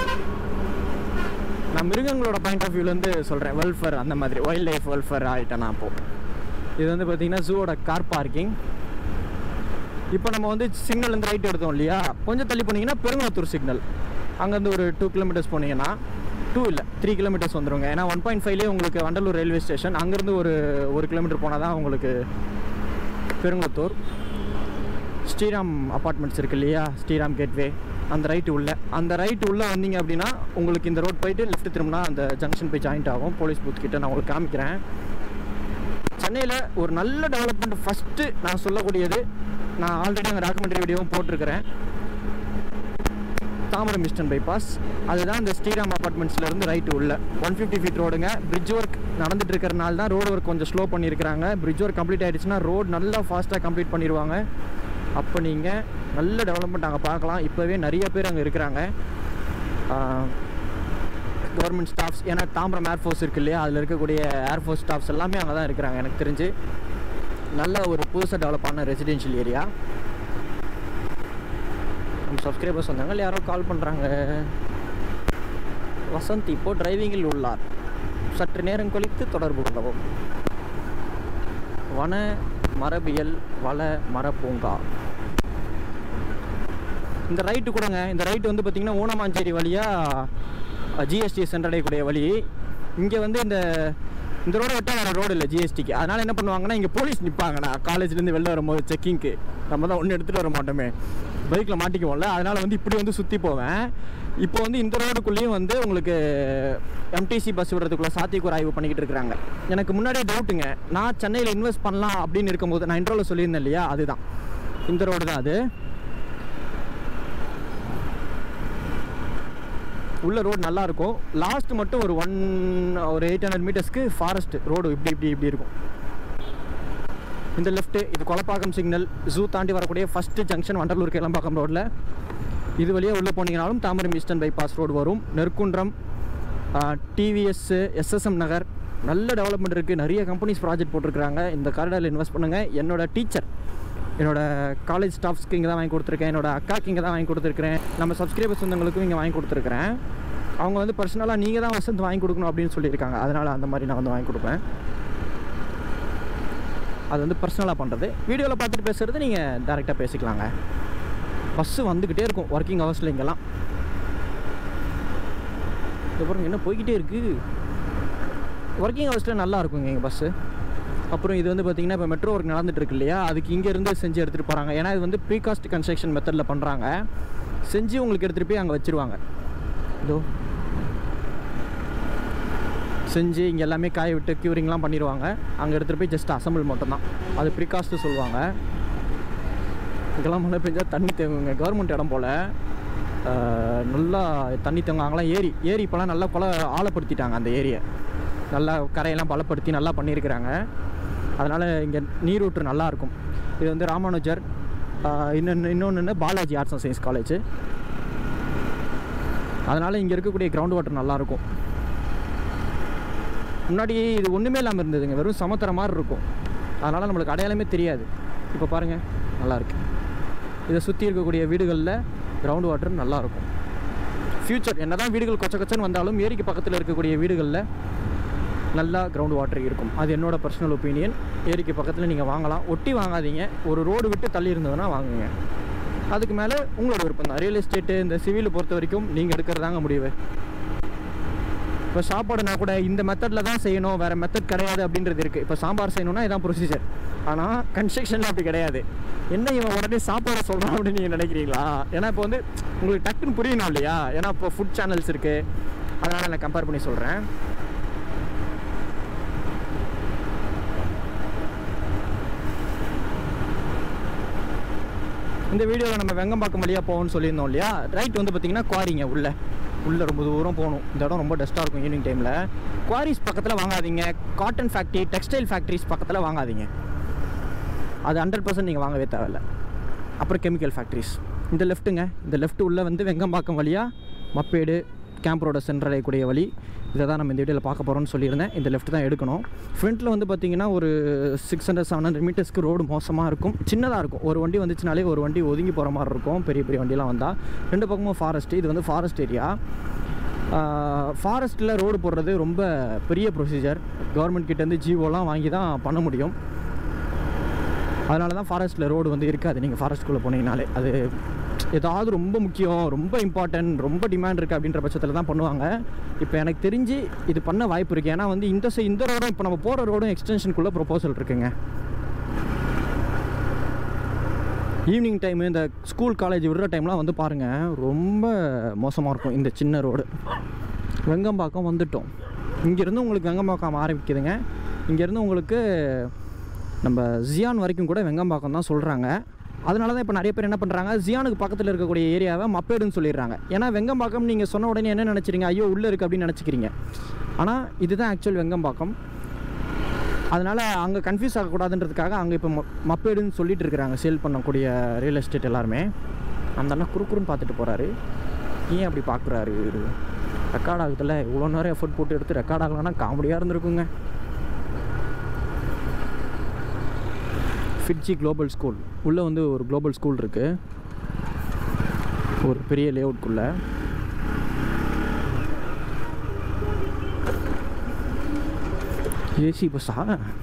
நான் மிருகங்களோட பாயிண்ட் ஆஃப் வியூலேருந்து சொல்கிறேன் வெல்ஃபேர் அந்த மாதிரி வைல்ட் லைஃப் வெல்ஃபேர் ஆகிட்டேன் நான் அப்போது இது வந்து பார்த்திங்கன்னா ஜூவோட கார் பார்க்கிங் இப்போ நம்ம வந்து சிக்னல் இருந்து ரைட் எடுத்தோம் இல்லையா கொஞ்சம் தள்ளி போனீங்கன்னா பெருங்குளத்தூர் சிக்னல் அங்கேருந்து ஒரு டூ கிலோமீட்டர்ஸ் போனீங்கன்னா டூ இல்லை த்ரீ கிலோமீட்டர்ஸ் வந்துருங்க ஏன்னா ஒன் பாயிண்ட் ஃபைவ்லேயே உங்களுக்கு வண்டலூர் ரயில்வே ஸ்டேஷன் அங்கேருந்து ஒரு ஒரு கிலோமீட்டர் போனால் தான் உங்களுக்கு பெருங்குளத்தூர் ஸ்ரீராம் அப்பார்ட்மெண்ட்ஸ் இருக்கு இல்லையா ஸ்ரீராம் கேட்வே அந்த ரைட்டு உள்ள அந்த ரைட்டு உள்ளே வந்தீங்க அப்படின்னா உங்களுக்கு இந்த ரோட் போயிட்டு லெஃப்ட் திரும்பினா அந்த ஜங்ஷன் போய் ஜாயிண்ட் ஆகும் போலீஸ் பூத் கிட்ட நான் உங்களுக்கு காமிக்கிறேன் சென்னையில் ஒரு நல்ல டெவலப்மெண்ட் ஃபஸ்ட்டு நான் சொல்லக்கூடியது நான் ஆல்ரெடி அங்கே டாக்குமெண்ட்ரி வீடியோவும் போட்டிருக்கிறேன் தாமரம் மிஸ்டன் பைபாஸ் அதுதான் இந்த ஸ்ரீராம் அப்பார்ட்மெண்ட்ஸ்லேருந்து ரைட்டு உள்ள ஒன் ஃபிஃப்டி ஃபீட் ரோடுங்க பிரிட்ஜ் ஒர்க் நடந்துட்டு இருக்கிறனால தான் ரோடு ஒர்க் கொஞ்சம் ஸ்லோ பண்ணியிருக்கிறாங்க பிரிட்ஜ் ஒர்க் கம்ப்ளீட் ஆகிடுச்சுன்னா ரோடு நல்லா ஃபாஸ்ட்டாக கம்ப்ளீட் பண்ணிடுவாங்க அப்போ நீங்கள் நல்ல டெவலப்மெண்ட் அங்கே பார்க்கலாம் இப்போவே நிறைய பேர் அங்கே இருக்கிறாங்க கவர்மெண்ட் ஸ்டாஃப்ஸ் ஏன்னா தாம்பரம் ஏர்ஃபோர்ஸ் இருக்கு இல்லையா அதில் இருக்கக்கூடிய ஏர்ஃபோர்ஸ் ஸ்டாஃப்ஸ் எல்லாமே அங்கே தான் இருக்கிறாங்க எனக்கு தெரிஞ்சு நல்ல ஒரு புதுசாக டெவலப் ஆன ரெசிடென்ஷியல் ஏரியா நம்ம சப்ஸ்கிரைபர்ஸ் வந்தாங்க இல்லை யாரோ கால் பண்ணுறாங்க வசந்த் இப்போ டிரைவிங்கில் உள்ளார் சற்று நேரம் கழித்து தொடர்பு கொள்ளவும் வன மரபியல் வள மரப்பூங்கா இந்த ரைட்டு கூடங்க இந்த ரைட்டு வந்து பார்த்திங்கன்னா ஊனமாஞ்சேரி வழியாக ஜிஎஸ்டி சென்றடையக்கூடிய வழி இங்கே வந்து இந்த இந்த ரோடு விட்டால் வேறு ரோடு இல்லை ஜிஎஸ்டிக்கு அதனால் என்ன பண்ணுவாங்கன்னா இங்கே போலீஸ் நிற்பாங்கண்ணா காலேஜ்லேருந்து வெளில வரும்போது செக்கிங்க்கு நம்ம தான் ஒன்று எடுத்துகிட்டு வர மாட்டோமே பைக்கில் மாட்டிக்குவோம்ல அதனால் வந்து இப்படி வந்து சுற்றி போவேன் இப்போ வந்து இந்த ரோடுக்குள்ளேயும் வந்து உங்களுக்கு எம்டிசி பஸ் விடுறதுக்குள்ள சாத்தியக்கூறு ஆய்வு பண்ணிக்கிட்டு இருக்கிறாங்க எனக்கு முன்னாடியே டவுட்டுங்க நான் சென்னையில் இன்வெஸ்ட் பண்ணலாம் அப்படின்னு இருக்கும்போது நான் இன்ட்ரோவில் சொல்லியிருந்தேன் இல்லையா அதுதான் இந்த ரோடு தான் அது உள்ள ரோடு நல்லா இருக்கும் லாஸ்ட் மட்டும் ஒரு ஒன் ஒரு எயிட் ஹண்ட்ரட் மீட்டர்ஸ்க்கு ஃபாரஸ்ட் ரோடு இப்படி இப்படி இப்படி இருக்கும் இந்த லெஃப்ட்டு இது கொலப்பாக்கம் சிக்னல் ஜூ தாண்டி வரக்கூடிய ஃபஸ்ட்டு ஜங்ஷன் வண்டலூர் கிளம்பாக்கம் ரோட்டில் இது வழியாக உள்ளே போனீங்கனாலும் தாமரம் ஈஸ்டர்ன் பைபாஸ் ரோடு வரும் நெற்குன்றம் டிவிஎஸ் எஸ்எஸ்எம் நகர் நல்ல டெவலப்மெண்ட் இருக்குது நிறைய கம்பெனிஸ் ப்ராஜெக்ட் போட்டிருக்காங்க இந்த காரிடாரில் இன்வெஸ்ட் பண்ணுங்கள் என்னோட டீச்சர் என்னோட காலேஜ் ஸ்டாஃப்ஸ்க்கு இங்கே தான் வாங்கி கொடுத்துருக்கேன் என்னோட அக்காக்கு இங்கே தான் வாங்கி கொடுத்துருக்கிறேன் நம்ம சப்ஸ்கிரைபர்ஸ் வந்தவங்களுக்கும் இங்கே வாங்கி கொடுத்துருக்கிறேன் அவங்க வந்து பர்சனலாக நீங்கள் தான் வசந்த் வாங்கி கொடுக்கணும் அப்படின்னு சொல்லியிருக்காங்க அதனால் அந்த மாதிரி நான் வந்து வாங்கி கொடுப்பேன் அது வந்து பர்சனலாக பண்ணுறது வீடியோவில் பார்த்துட்டு பேசுகிறது நீங்கள் டேரெக்டாக பேசிக்கலாங்க பஸ்ஸு வந்துக்கிட்டே இருக்கும் ஒர்க்கிங் ஹவர்ஸில் இங்கெல்லாம் அப்புறம் என்ன போய்கிட்டே இருக்குது ஒர்க்கிங் ஹவர்ஸில் நல்லா இருக்குங்க எங்கள் பஸ்ஸு அப்புறம் இது வந்து பார்த்திங்கன்னா இப்போ மெட்ரோ ஒர்க் நடந்துட்டு இருக்கு இல்லையா அதுக்கு இங்கேருந்து செஞ்சு எடுத்துகிட்டு போகிறாங்க ஏன்னா இது வந்து ப்ரீகாஸ்ட் கன்ஸ்ட்ரக்ஷன் மெத்தடில் பண்ணுறாங்க செஞ்சு உங்களுக்கு எடுத்துகிட்டு போய் அங்கே வச்சுருவாங்க இதோ செஞ்சு இங்கே எல்லாமே காய விட்டு க்யூரிங்லாம் பண்ணிடுவாங்க அங்கே எடுத்துகிட்டு போய் ஜஸ்ட் அசம்பிள் மட்டும்தான் அது ப்ரீகாஸ்ட்டு சொல்லுவாங்க இங்கெல்லாம் மழை பெஞ்சால் தண்ணி தேங்குங்க கவர்மெண்ட் இடம் போல் நல்லா தண்ணி தேங்கும் அங்கெல்லாம் ஏரி ஏரி இப்போலாம் நல்லா கொலை ஆழப்படுத்திட்டாங்க அந்த ஏரியை நல்லா கரையெல்லாம் பலப்படுத்தி நல்லா பண்ணியிருக்கிறாங்க அதனால் இங்கே நீரூற்று நல்லாயிருக்கும் இது வந்து ராமானுஜர் இன்னொன்று இன்னொன்று Balaji arts and science college அதனால் இங்கே இருக்கக்கூடிய கிரவுண்ட் வாட்டர் நல்லாயிருக்கும் முன்னாடி இது ஒன்றுமே இல்லாமல் இருந்ததுங்க வெறும் சமத்தர மாதிரி இருக்கும் அதனால் நம்மளுக்கு அடையாளமே தெரியாது இப்போ பாருங்கள் நல்லாயிருக்கு இதை சுற்றி இருக்கக்கூடிய வீடுகளில் கிரவுண்ட் வாட்டர் நல்லாயிருக்கும் ஃப்யூச்சர் என்ன தான் வீடுகள் கொச்ச கொச்சன்னு வந்தாலும் ஏரிக்கு பக்கத்தில் இருக்கக்கூடிய வீடுகளில் நல்லா கிரவுண்ட் வாட்டர் இருக்கும் அது என்னோட பர்சனல் ஒப்பீனியன் ஏரிக்கு பக்கத்தில் நீங்கள் வாங்கலாம் ஒட்டி வாங்காதீங்க ஒரு ரோடு விட்டு தள்ளி இருந்ததுன்னா வாங்குங்க அதுக்கு மேலே உங்களோட விருப்பம் தான் ரியல் எஸ்டேட்டு இந்த சிவிலை பொறுத்த வரைக்கும் நீங்கள் எடுக்கிறதாங்க முடிவு இப்போ சாப்பாடுனா கூட இந்த மெத்தடில் தான் செய்யணும் வேறு மெத்தட் கிடையாது அப்படின்றது இருக்குது இப்போ சாம்பார் செய்யணும்னா இதான் ப்ரொசீஜர் ஆனால் கன்ஸ்ட்ரக்ஷனில் அப்படி கிடையாது என்ன இவன் உடனே சாப்பாடை சொல்கிறான் அப்படின்னு நீங்கள் நினைக்கிறீங்களா ஏன்னா இப்போ வந்து உங்களுக்கு டக்குன்னு புரியணும் இல்லையா ஏன்னா இப்போ ஃபுட் சேனல்ஸ் இருக்குது அதனால் நான் கம்பேர் பண்ணி சொல்கிறேன் இந்த வீடியோவில் நம்ம வெங்கம்பாக்கம் வழியாக போகணும்னு சொல்லியிருந்தோம் இல்லையா ரைட் வந்து பார்த்திங்கன்னா குவாரிங்க உள்ள உள்ளே ரொம்ப தூரம் போகணும் இந்த இடம் ரொம்ப டஸ்ட்டாக இருக்கும் ஈவினிங் டைமில் குவாரிஸ் பக்கத்தில் வாங்காதீங்க காட்டன் ஃபேக்ட்ரி டெக்ஸ்டைல் ஃபேக்ட்ரிஸ் பக்கத்தில் வாங்காதீங்க அது ஹண்ட்ரட் பர்சன்ட் நீங்கள் வாங்கவே தேவையில்ல அப்புறம் கெமிக்கல் ஃபேக்ட்ரிஸ் இந்த லெஃப்ட்டுங்க இந்த லெஃப்ட் உள்ளே வந்து வெங்கம்பாக்கம் வழியாக மப்பேடு கேம்ப் ரோட சென்றடையக்கூடிய வழி இதை தான் நம்ம இந்த வீடியோவில் பார்க்க போகிறோம்னு சொல்லியிருந்தேன் இந்த லெஃப்ட் தான் எடுக்கணும் ஃப்ரண்ட்டில் வந்து பார்த்திங்கன்னா ஒரு சிக்ஸ் ஹண்ட்ரட் செவன் ஹண்ட்ரட் மீட்டர்ஸ்க்கு ரோடு மோசமாக இருக்கும் சின்னதாக இருக்கும் ஒரு வண்டி வந்துச்சுனாலே ஒரு வண்டி ஒதுங்கி போகிற மாதிரி இருக்கும் பெரிய பெரிய வண்டிலாம் வந்தால் ரெண்டு பக்கமும் ஃபாரஸ்ட் இது வந்து ஃபாரஸ்ட் ஏரியா ஃபாரஸ்ட்டில் ரோடு போடுறது ரொம்ப பெரிய ப்ரொசீஜர் கவர்மெண்ட் கிட்டேருந்து ஜிஓலாம் வாங்கி தான் பண்ண முடியும் அதனால தான் ஃபாரஸ்ட்டில் ரோடு வந்து இருக்காது நீங்கள் ஃபாரஸ்ட்குள்ளே போனீங்கனாலே அது ஏதாவது ரொம்ப முக்கியம் ரொம்ப இம்பார்ட்டன்ட் ரொம்ப டிமாண்ட் இருக்குது அப்படின்ற பட்சத்தில் தான் பண்ணுவாங்க இப்போ எனக்கு தெரிஞ்சு இது பண்ண வாய்ப்பு இருக்குது ஏன்னா வந்து இந்த சை- இந்த ரோடும் இப்போ நம்ம போகிற ரோடும் எக்ஸ்டென்ஷனுக்குள்ளே ப்ரொபோசல் இருக்குங்க ஈவினிங் டைமு இந்த ஸ்கூல் காலேஜ் விடுற டைம்லாம் வந்து பாருங்கள் ரொம்ப மோசமாக இருக்கும் இந்த சின்ன ரோடு வெங்கம்பாக்கம் வந்துட்டோம் இங்கேருந்து உங்களுக்கு வெங்கம்பாக்கம் ஆரம்பிக்குதுங்க இங்கேருந்து உங்களுக்கு நம்ம ஜியான் வரைக்கும் கூட வெங்கம்பாக்கம் தான் சொல்கிறாங்க அதனால தான் இப்போ நிறைய பேர் என்ன பண்ணுறாங்க ஜியானுக்கு பக்கத்தில் இருக்கக்கூடிய ஏரியாவை மப்பேடுன்னு சொல்லிடுறாங்க ஏன்னா வெங்கம்பாக்கம் நீங்கள் சொன்ன உடனே என்ன நினச்சிறீங்க ஐயோ உள்ளே இருக்குது அப்படின்னு நினச்சிக்கிறீங்க ஆனால் இதுதான் ஆக்சுவல் வெங்கம்பாக்கம் அதனால் அங்கே கன்ஃபியூஸ் ஆகக்கூடாதுன்றதுக்காக அங்கே இப்போ ம- மப்பேடுன்னு சொல்லிட்டு இருக்கிறாங்க சேல் பண்ணக்கூடிய ரியல் எஸ்டேட் எல்லாருமே அந்த அண்ணா குறுக்குறுன்னு பார்த்துட்டு போகிறாரு ஏன் அப்படி பார்க்குறாரு ரெக்கார்ட் ஆகுதுல்ல இவ்வளோ நேரம் எஃபர்ட் போட்டு எடுத்து ரெக்கார்ட் ஆகலைன்னா காமெடியாக இருந்திருக்குங்க ஃபிட்ஜி குளோபல் ஸ்கூல் உள்ளே வந்து ஒரு குளோபல் ஸ்கூல் இருக்குது ஒரு பெரிய லேஅவுட்குள்ளே ஏசி பஸ்ஸா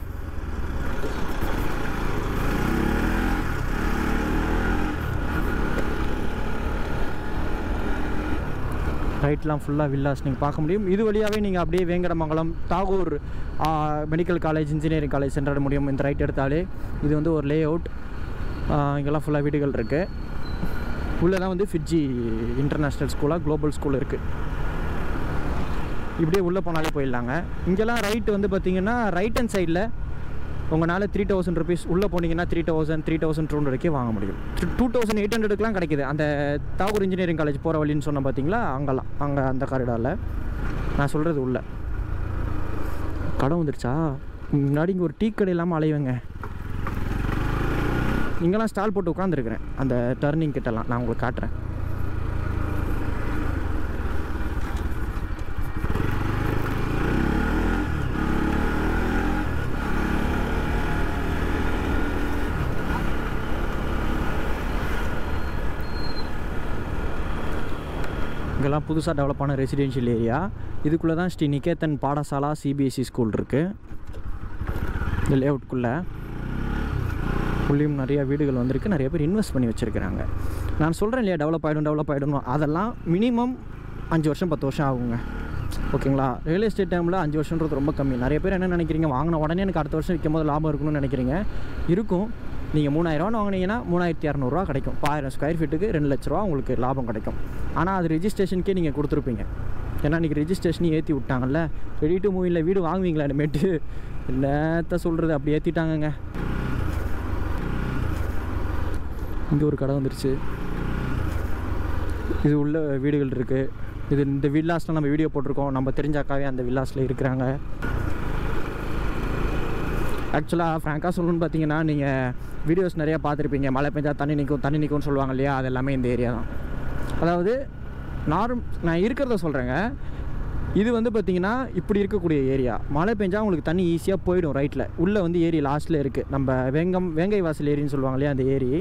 ரைட்லாம் ஃபுல்லாக வில்லாஸ் நீங்கள் பார்க்க முடியும் இது வழியாகவே நீங்கள் அப்படியே Vengadamangalam Tagore medical college engineering college சென்றட முடியும் இந்த ரைட் எடுத்தாலே இது வந்து ஒரு லே அவுட் இங்கெல்லாம் ஃபுல்லாக வீடுகள் இருக்குது உள்ளே தான் வந்து ஃபிட்ஜி இன்டர்நேஷ்னல் ஸ்கூலாக குளோபல் ஸ்கூல் இருக்குது இப்படியே உள்ளே போனாலே போயிடலாங்க இங்கெல்லாம் ரைட் வந்து பார்த்தீங்கன்னா ரைட் ஹேண்ட் சைடில் உங்களால் த்ரீ தௌசண்ட் ருபீஸ் உள்ளே போனீங்கன்னா three thousand three thousand two ஹண்ட்ரட்க்கே வாங்க முடியும் டூ தௌசண்ட் எயிட் ஹண்ட்ரடுக்குலாம் கிடைக்குது அந்த தாகூர் இன்ஜினியரிங் காலேஜ் போகிற வழின்னு சொன்னேன் பார்த்தீங்களா அங்கெல்லாம் அங்கே அந்த காரிடாரில் நான் சொல்கிறது உள்ள கடை வந்துருச்சா முன்னாடி இங்கே ஒரு டீ கடை இல்லாமல் அலைவேங்க இங்கெல்லாம் ஸ்டால் போட்டு உட்காந்துருக்குறேன் அந்த டர்னிங் கிட்டலாம் நான் உங்களுக்கு காட்டுறேன் இங்கெல்லாம் புதுசாக டெவலப் ஆன ரெசிடென்ஷியல் ஏரியா இதுக்குள்ளே தான் ஸ்ரீ நிகேதன் பாடசாலா சிபிஎஸ்சி ஸ்கூல் இருக்குது இந்த லேஅவுட்குள்ளே உள்ளேயும் நிறைய வீடுகள் வந்திருக்கு நிறைய பேர் இன்வெஸ்ட் பண்ணி வச்சுருக்கிறாங்க நான் சொல்கிறேன் இல்லையா டெவலப் ஆகிடும் டெவலப் ஆகிடும் அதெல்லாம் மினிமம் அஞ்சு வருஷம் பத்து வருஷம் ஆகுங்க ஓகேங்களா ரியல் எஸ்டேட் டைமில் அஞ்சு வருஷன்றது ரொம்ப கம்மி நிறைய பேர் என்ன நினைக்கிறீங்க வாங்கின உடனே எனக்கு அடுத்த வருஷம் விற்கும் போது லாபம் இருக்கணும்னு நினைக்கிறீங்க இருக்கும் நீங்கள் மூணாயிரரூவா வாங்கினீங்கன்னா மூணாயிரத்தி இரநூறுவா கிடைக்கும் இப்போ ஆயிரம் ஸ்கொயர் ஃபீட்டுக்கு ரெண்டு லட்ச ரூபா உங்களுக்கு லாபம் கிடைக்கும் ஆனால் அது ரெஜிஸ்ட்ரேஷனுக்கே நீங்கள் கொடுத்துருப்பீங்க ஏன்னா இன்றைக்கி ரெஜிஸ்ட்ரேஷனையும் ஏற்றி விட்டாங்கல்ல ரெடி டு மூவியில் வீடு வாங்குவீங்களா இனிமேட்டு என்னத்த சொல்கிறது அப்படி ஏற்றிட்டாங்கங்க இங்கே ஒரு கடை வந்துருச்சு இது உள்ள வீடுகள் இருக்குது இது இந்த வில்லாஸில் நம்ம வீடியோ போட்டிருக்கோம் நம்ம தெரிஞ்ச அக்காவே அந்த வில்லாஸில் இருக்கிறாங்க ஆக்சுவலாக ஃப்ராங்காக சொல்லணும்னு பார்த்தீங்கன்னா நீங்கள் வீடியோஸ் நிறையா பார்த்துருப்பீங்க மழை பெஞ்சா தண்ணி நிற்கும் தண்ணி நிற்கும்னு சொல்லுவாங்க இல்லையா அது எல்லாமே இந்த ஏரியா தான் அதாவது நார்ம் நான் இருக்கிறத சொல்கிறேங்க இது வந்து பார்த்தீங்கன்னா இப்படி இருக்கக்கூடிய ஏரியா மழை பெஞ்சா உங்களுக்கு தண்ணி ஈஸியாக போயிடும் ரைட்டில் உள்ளே வந்து ஏரி லாஸ்ட்டில் இருக்குது நம்ம வெங்கம் வேங்கை வாசல் ஏரின்னு சொல்லுவாங்க இல்லையா அந்த ஏரி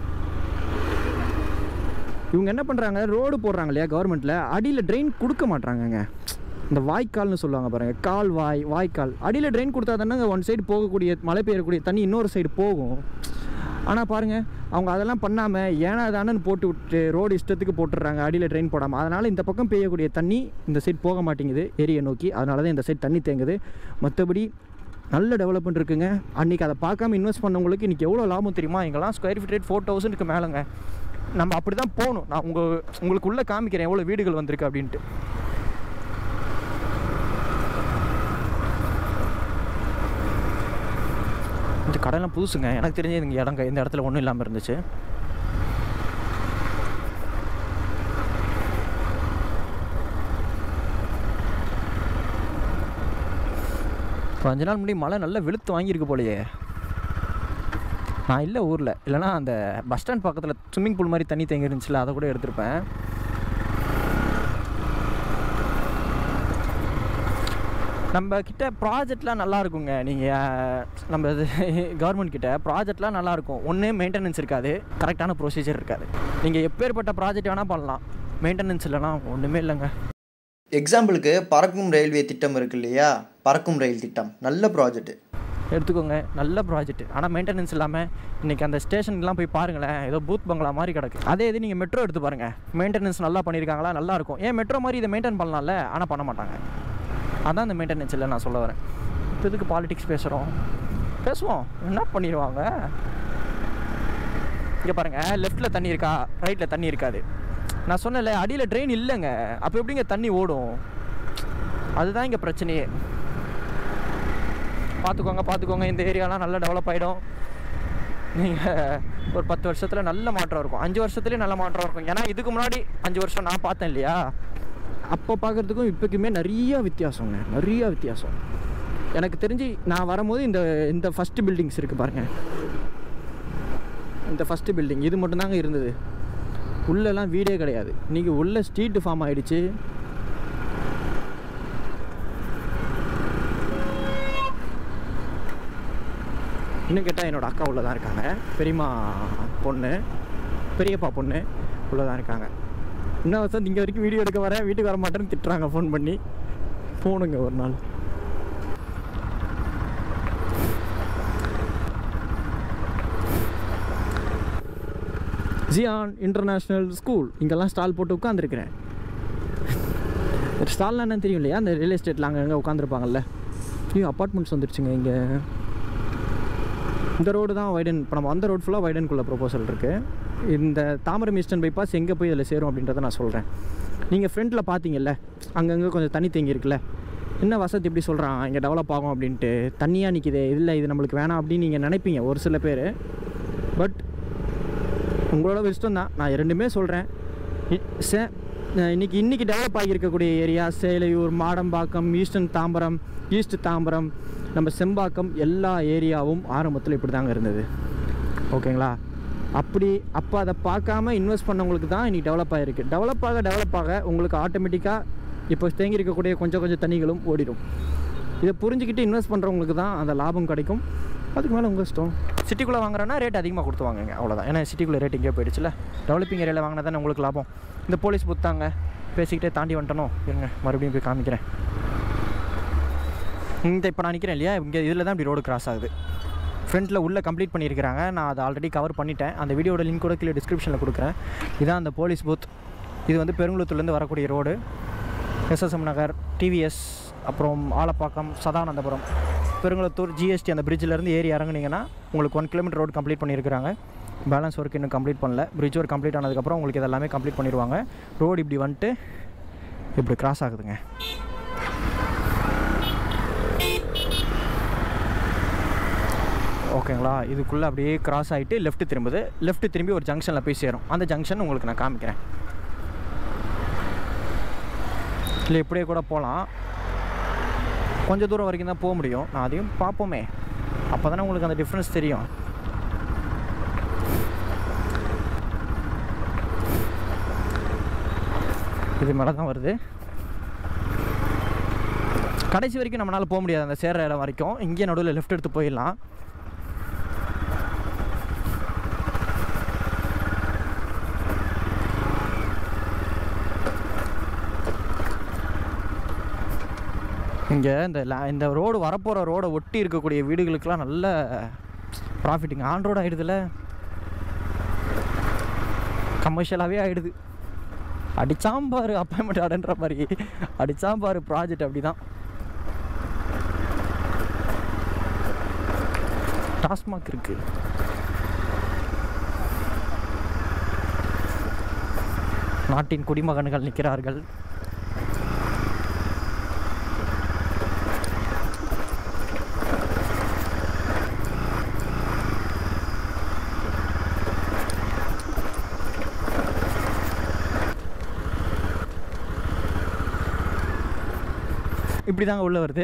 இவங்க என்ன பண்ணுறாங்க ரோடு போடுறாங்க இல்லையா கவர்மெண்ட்டில் அடியில் ட்ரெயின் கொடுக்க மாட்றாங்கங்க இந்த வாய்க்கால்னு சொல்லுவாங்க பாருங்கள் கால் வாய் வாய்க்கால் அடியில் ட்ரெயின் கொடுத்தா தானே ஒன் சைடு போகக்கூடிய மழை பெய்யக்கூடிய தண்ணி இன்னொரு சைடு போகும் ஆனால் பாருங்கள் அவங்க அதெல்லாம் பண்ணாமல் ஏனா தானன்னு போட்டு விட்டு ரோடு இஷ்டத்துக்கு போட்டுடுறாங்க அடியில் ட்ரெயின் போடாமல் அதனால் இந்த பக்கம் பெய்யக்கூடிய தண்ணி இந்த சைடு போக மாட்டேங்குது ஏரியை நோக்கி அதனால தான் இந்த சைடு தண்ணி தேங்குது மற்றபடி நல்ல டெவலப்மெண்ட் இருக்குங்க அன்றைக்கி அதை பார்க்காம இன்வெஸ்ட் பண்ணவங்களுக்கு இன்றைக்கி எவ்வளோ லாபம் தெரியுமா இங்கெல்லாம் ஸ்கொயர் ஃபீட் ரேட் ஃபோர் தௌசண்ட்க்கு மேலேங்க நம்ம அப்படி தான் போகணும் நான் உங்கள் உங்களுக்கு உள்ளே காமிக்கிறேன் எவ்வளோ வீடுகள் வந்திருக்கு அப்படின்ட்டு இந்த கடையெல்லாம் புதுசுங்க எனக்கு தெரிஞ்சு இந்த இடம் இந்த இடத்துல ஒன்றும் இல்லாமல் இருந்துச்சு இப்போ அஞ்சு நாள் முன்னாடி மழை நல்லா வெளுத்து வாங்கியிருக்கு போலயே நான் இல்லை ஊரில் இல்லைனா அந்த பஸ் ஸ்டாண்ட் பக்கத்தில் ஸ்விம்மிங் பூல் மாதிரி தண்ணி தேங்கி இருந்துச்சுல அதை கூட எடுத்திருப்பேன் நம்ம கிட்ட ப்ராஜெக்ட்லாம் நல்லா இருக்குங்க நீங்கள் நம்ம இது கவர்மெண்ட் கிட்ட ப்ராஜெக்ட்லாம் நல்லா இருக்கும் ஒன்று மெயின்டெனன்ஸ் இருக்காது கரெக்டான ப்ரொசீஜர் இருக்காது நீங்கள் எப்பேற்பட்ட ப்ராஜெக்ட் வேணால் பண்ணலாம் மெயின்டெனன்ஸ் இல்லைனா ஒன்றுமே இல்லைங்க எக்ஸாம்பிளுக்கு பறக்கும் ரயில்வே திட்டம் இருக்கு இல்லையா பறக்கும் ரயில் திட்டம் நல்ல ப்ராஜெக்ட் எடுத்துக்கோங்க நல்ல ப்ராஜெக்ட் ஆனால் மெயின்டெனன்ஸ் இல்லாமல் இன்றைக்கி அந்த ஸ்டேஷனுக்குலாம் போய் பாருங்களேன் ஏதோ பூத் பங்களா மாதிரி கிடக்கு அதே இது நீங்கள் மெட்ரோ எடுத்து பாருங்கள் மெயின்டெனன்ஸ் நல்லா பண்ணியிருக்காங்களா நல்லா இருக்கும் ஏன் மெட்ரோ மாதிரி இதை மெயின்டைன் பண்ணலாம்ல ஆனால் பண்ண மாட்டாங்க அதான் இந்த மெயின்டெனன்ஸ் இல்லை நான் சொல்ல வரேன் இப்போ எதுக்கு பாலிடிக்ஸ் பேசுகிறோம் பேசுவோம் என்ன பண்ணிடுவாங்க இங்கே பாருங்கள் லெஃப்ட்டில் தண்ணி இருக்கா ரைட்டில் தண்ணி இருக்காது நான் சொன்னல அடியில் ட்ரெயின் இல்லைங்க அப்போ எப்படிங்க தண்ணி ஓடும் அதுதான் இங்கே பிரச்சனையே பார்த்துக்கோங்க பார்த்துக்கோங்க இந்த ஏரியாலாம் நல்லா டெவலப் ஆகிடும் நீங்கள் ஒரு பத்து வருஷத்தில் நல்ல மாற்றம் இருக்கும் அஞ்சு வருஷத்துலேயே நல்ல மாற்றம் இருக்கும் ஏன்னா இதுக்கு முன்னாடி அஞ்சு வருஷம் நான் பார்த்தேன் இல்லையா அப்போ பார்க்குறதுக்கும் இப்போக்குமே நிறைய வித்தியாசங்க நிறைய வித்தியாசம் எனக்கு தெரிஞ்சு நான் வரும்போது இந்த இந்த ஃபஸ்ட்டு பில்டிங்ஸ் இருக்குது பாருங்கள் இந்த ஃபஸ்ட்டு பில்டிங் இது மட்டும்தாங்க இருந்தது உள்ளெல்லாம் வீடே கிடையாது இன்றைக்கி உள்ள ஸ்ட்ரீட் ஃபார்ம் ஆயிடுச்சு இன்னும் கேட்டால் என்னோட அக்கா உள்ள தான் இருக்காங்க பெரியம்மா பொண்ணு பெரியப்பா பொண்ணு உள்ள தான் இருக்காங்க இன்னும் வசந்த் இங்கே வரைக்கும் வீடியோ எடுக்க வரேன் வீட்டுக்கு வர மாட்டேன்னு திட்டுறாங்க ஃபோன் பண்ணி போகணுங்க ஒரு நாள் ஜியான் இன்டர்நேஷ்னல் ஸ்கூல் இங்கெல்லாம் ஸ்டால் போட்டு உட்காந்துருக்கிறேன் ஸ்டால்லாம் என்னன்னு தெரியும் இல்லையா அந்த ரியல் எஸ்டேட்டில் அங்கே அங்கே உட்காந்துருப்பாங்கல்ல ஐயோ அப்பார்ட்மெண்ட்ஸ் வந்துருச்சுங்க இங்கே இந்த ரோடு தான் வைடன் இப்போ நம்ம அந்த ரோடு ஃபுல்லாக வைடனுக்குள்ள ப்ரொபோசல் இருக்குது இந்த தாமரம் ஈஸ்டர்ன் பைபாஸ் எங்கே போய் இதில் சேரும் அப்படின்றத நான் சொல்கிறேன் நீங்கள் ஃப்ரண்ட்டில் பார்த்தீங்கல்ல அங்கங்கே கொஞ்சம் தண்ணி தேங்கி இருக்குல்ல என்ன வசதி இப்படி சொல்கிறான் இங்கே டெவலப் ஆகும் அப்படின்ட்டு தண்ணியாக நிற்கிது இல்லை இது நம்மளுக்கு வேணாம் அப்படின்னு நீங்கள் நினைப்பீங்க ஒரு சில பேர் பட் உங்களோட இஷ்டம் தான் நான் ரெண்டுமே சொல்கிறேன் சே இன்னைக்கு இன்றைக்கி டெவலப் ஆகியிருக்கக்கூடிய area Selaiyur Madambakkam Eastern Tambaram East Tambaram நம்ம செம்பாக்கம் எல்லா ஏரியாவும் ஆரம்பத்தில் இப்படி தாங்க இருந்தது ஓகேங்களா அப்படி அப்போ அதை பார்க்காம இன்வெஸ்ட் பண்ணவங்களுக்கு தான் இன்றைக்கி டெவலப் ஆகிருக்கு டெவலப் ஆக டெவலப் ஆக உங்களுக்கு ஆட்டோமேட்டிக்காக இப்போ தேங்கி இருக்கக்கூடிய கொஞ்சம் கொஞ்சம் தண்ணிகளும் ஓடிடும் இதை புரிஞ்சுக்கிட்டு இன்வெஸ்ட் பண்ணுறவங்களுக்கு தான் அந்த லாபம் கிடைக்கும் அதுக்கு மேலே உங்கள் இஷ்டம் சிட்டிக்குள்ளே வாங்குறோன்னா ரேட் அதிகமாக கொடுத்து வாங்குங்க அவ்வளோதான் ஏன்னா சிட்டிக்குள்ளே ரேட் இங்கே போயிடுச்சுல டெவலப்பிங் ஏரியாவில் வாங்கினா தானே உங்களுக்கு லாபம் இந்த போலீஸ் புத்தாங்க பேசிக்கிட்டே தாண்டி வந்துட்டனோ இருங்க மறுபடியும் போய் காமிக்கிறேன் இந்த இப்போ நான் நிற்கிறேன் இல்லையா இங்கே இதில் தான் இப்படி ரோடு கிராஸ் ஆகுது ஃப்ரண்ட்டில் உள்ளே கம்ப்ளீட் பண்ணியிருக்கிறாங்க நான் அதை ஆல்ரெடி கவர் பண்ணிட்டேன் அந்த வீடியோட லிங்க் கூட கீழே டிஸ்கிரிப்ஷனில் கொடுக்குறேன் இதான் அந்த போலீஸ் பூத் இது வந்து பெருங்குளத்தூர்லேருந்து வரக்கூடிய ரோடு எஸ்எஸ்எம் நகர் டிவிஎஸ் அப்புறம் ஆலப்பாக்கம் சதானந்தபுரம் பெருங்குளத்தூர் ஜிஎஸ்டி அந்த பிரிட்ஜிலேருந்து ஏறி இறங்குனீங்கன்னா உங்களுக்கு ஒன் கிலோமீட்டர் ரோடு கம்ப்ளீட் பண்ணியிருக்கிறாங்க பேலன்ஸ் ஒர்க் இன்னும் கம்ப்ளீட் பண்ணல பிரிட்ஜ் ஒர்க் கம்ப்ளீட் ஆனதுக்கப்புறம் உங்களுக்கு இதெல்லாமே கம்ப்ளீட் பண்ணிடுவாங்க ரோடு இப்படி வந்துட்டு இப்படி கிராஸ் ஆகுதுங்க ஓகேங்களா இதுக்குள்ளே அப்படியே கிராஸ் ஆகிட்டு லெஃப்ட் திரும்புது லெஃப்ட் திரும்பி ஒரு ஜங்ஷனில் போய் சேரும் அந்த ஜங்ஷன் உங்களுக்கு நான் காமிக்கிறேன் இல்லை இப்படியே கூட போகலாம் கொஞ்சம் தூரம் வரைக்கும் தான் போக முடியும் நான் அதையும் பார்ப்போமே அப்போ தானே உங்களுக்கு அந்த டிஃப்ரென்ஸ் தெரியும் இது மேலே தான் வருது கடைசி வரைக்கும் நம்மளால் போக முடியாது அந்த சேர்ற இடம் வரைக்கும் இங்கே நடுவில் லெஃப்ட் எடுத்து போயிடலாம் இங்கே இந்த la- இந்த ரோடு வரப்போகிற ரோடை ஒட்டி இருக்கக்கூடிய வீடுகளுக்கெல்லாம் நல்ல ப்ராஃபிட்டுங்க ஆன் ரோடு ஆகிடுதுல கமர்ஷியலாகவே ஆகிடுது அடிச்சாம்பாரு அப்பாயின்மெண்ட் ஆடுன்ற மாதிரி அடிச்சாம்பாரு ப்ராஜெக்ட் அப்படி தான் டாஸ்மாக் இருக்கு நாட்டின் குடிமகன்கள் நிற்கிறார்கள் இப்படி தாங்க உள்ள வருது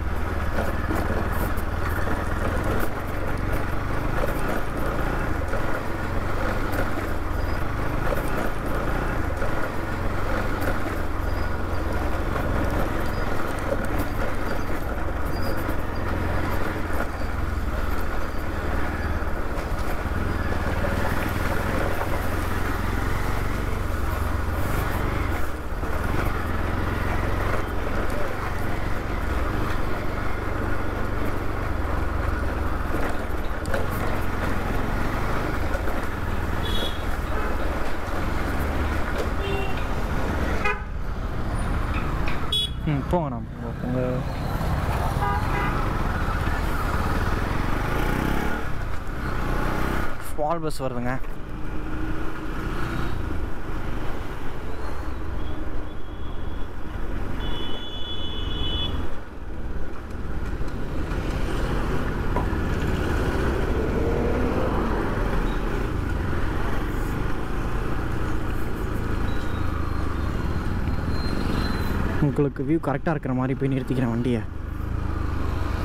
ம் போங்க நான் உங்கள் ஸ்மால் பஸ் வருதுங்க உங்களுக்கு வியூ கரெக்டாக இருக்கிற மாதிரி போய் நிறுத்திக்கிறேன் வண்டியை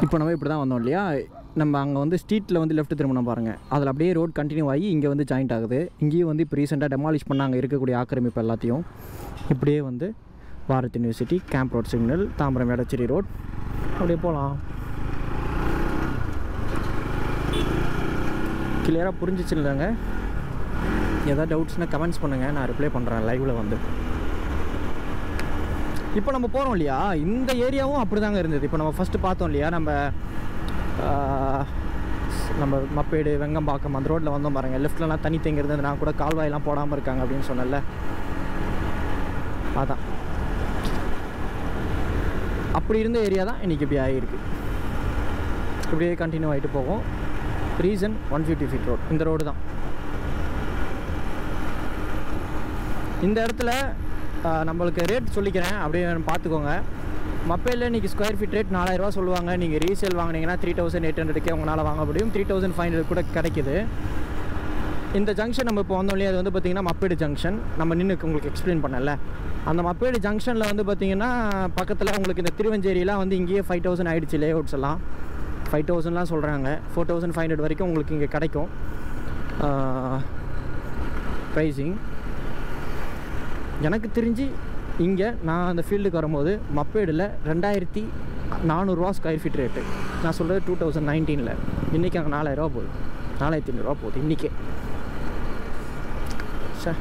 இப்போ நம்ம இப்படி தான் வந்தோம் இல்லையா நம்ம அங்கே வந்து ஸ்ட்ரீட்டில் வந்து லெஃப்ட் திரும்பணும் பாருங்கள் அதில் அப்படியே ரோட் கண்டினியூ ஆகி இங்கே வந்து ஜாயிண்ட் ஆகுது இங்கேயும் வந்து இப்போ ரீசெண்டாக டெமாலிஷ் பண்ணாங்க இருக்கக்கூடிய ஆக்கிரமிப்பு எல்லாத்தையும் இப்படியே வந்து Bharath university camp road signal Tambaram Edachery road அப்படியே போகலாம் கிளியராக புரிஞ்சிச்சு இல்லைங்க ஏதாவது டவுட்ஸ்னால் கமெண்ட்ஸ் பண்ணுங்கள் நான் ரிப்ளை பண்ணுறேன் லைவில் வந்து இப்போ நம்ம போகிறோம் இல்லையா இந்த ஏரியாவும் அப்படி தாங்க இருந்தது இப்போ நம்ம ஃபஸ்ட்டு பார்த்தோம் இல்லையா நம்ம ஆஹ், நம்ம மப்பேடு வெங்கம்பாக்கம் அந்த ரோட்டில் வந்தோம் பாருங்கள் லெஃப்ட்லலாம் தண்ணி தேங்கிறது நான் கூட கால்வாயெல்லாம் போடாமல் இருக்காங்க அப்படின்னு சொன்னேன்ல அதான் அப்படி இருந்த ஏரியா தான் இன்றைக்கி இப்படி ஆகிருக்கு இப்படியே கண்டினியூ ஆகிட்டு போகும் reason one fifty feet road இந்த ரோடு தான் இந்த இடத்துல ஆ, நம்மளுக்கு ரேட் சொல்லிக்கிறேன் அப்படியே பார்த்துக்கோங்க மப்பையில் இன்றைக்கி ஸ்கொயர் ஃபீட் ரேட் நாலாயிரரூவா சொல்லுவாங்க நீங்கள் ரீசேல் வாங்குனீங்கன்னா த்ரீ தௌசண்ட் எயிட் ஹண்ட்ரட்கே உங்களால் வாங்க முடியும் த்ரீ தௌசண்ட் ஃபைவ் ஹண்ட்ரட் கூட கிடைக்குது இந்த ஜங்ஷன் நம்ம இப்போ வந்தோம் இல்லையா அது வந்து பார்த்திங்கன்னா மப்பேடு ஜங்ஷன் நம்ம நின்று உங்களுக்கு எக்ஸ்பிளைன் பண்ணல அந்த மப்பேடு ஜங்ஷனில் வந்து பார்த்திங்கன்னா பக்கத்தில் உங்களுக்கு இந்த திருவஞ்சேரிலாம் வந்து இங்கேயே ஃபைவ் தௌசண்ட் ஆகிடுச்சு லே அவுட்ஸ் எல்லாம் ஃபைவ் தௌசண்ட்லாம் சொல்கிறாங்க ஃபோர் தௌசண்ட் ஃபைவ் ஹண்ட்ரட் வரைக்கும் உங்களுக்கு இங்கே கிடைக்கும் ப்ரைஸிங் எனக்கு தெரிஞ்சு இங்கே நான் அந்த ஃபீல்டுக்கு வரும்போது மப்பேடில் ரெண்டாயிரத்தி நானூறுரூவா ஸ்கொயர் ஃபீட் ரேட்டு நான் சொல்கிறது டூ தௌசண்ட் நைன்டீனில் இன்றைக்கி அங்கே நாலாயிரரூவா போகுது நாலாயிரத்தி ஐநூறுரூவா போகுது இன்றைக்கே சார்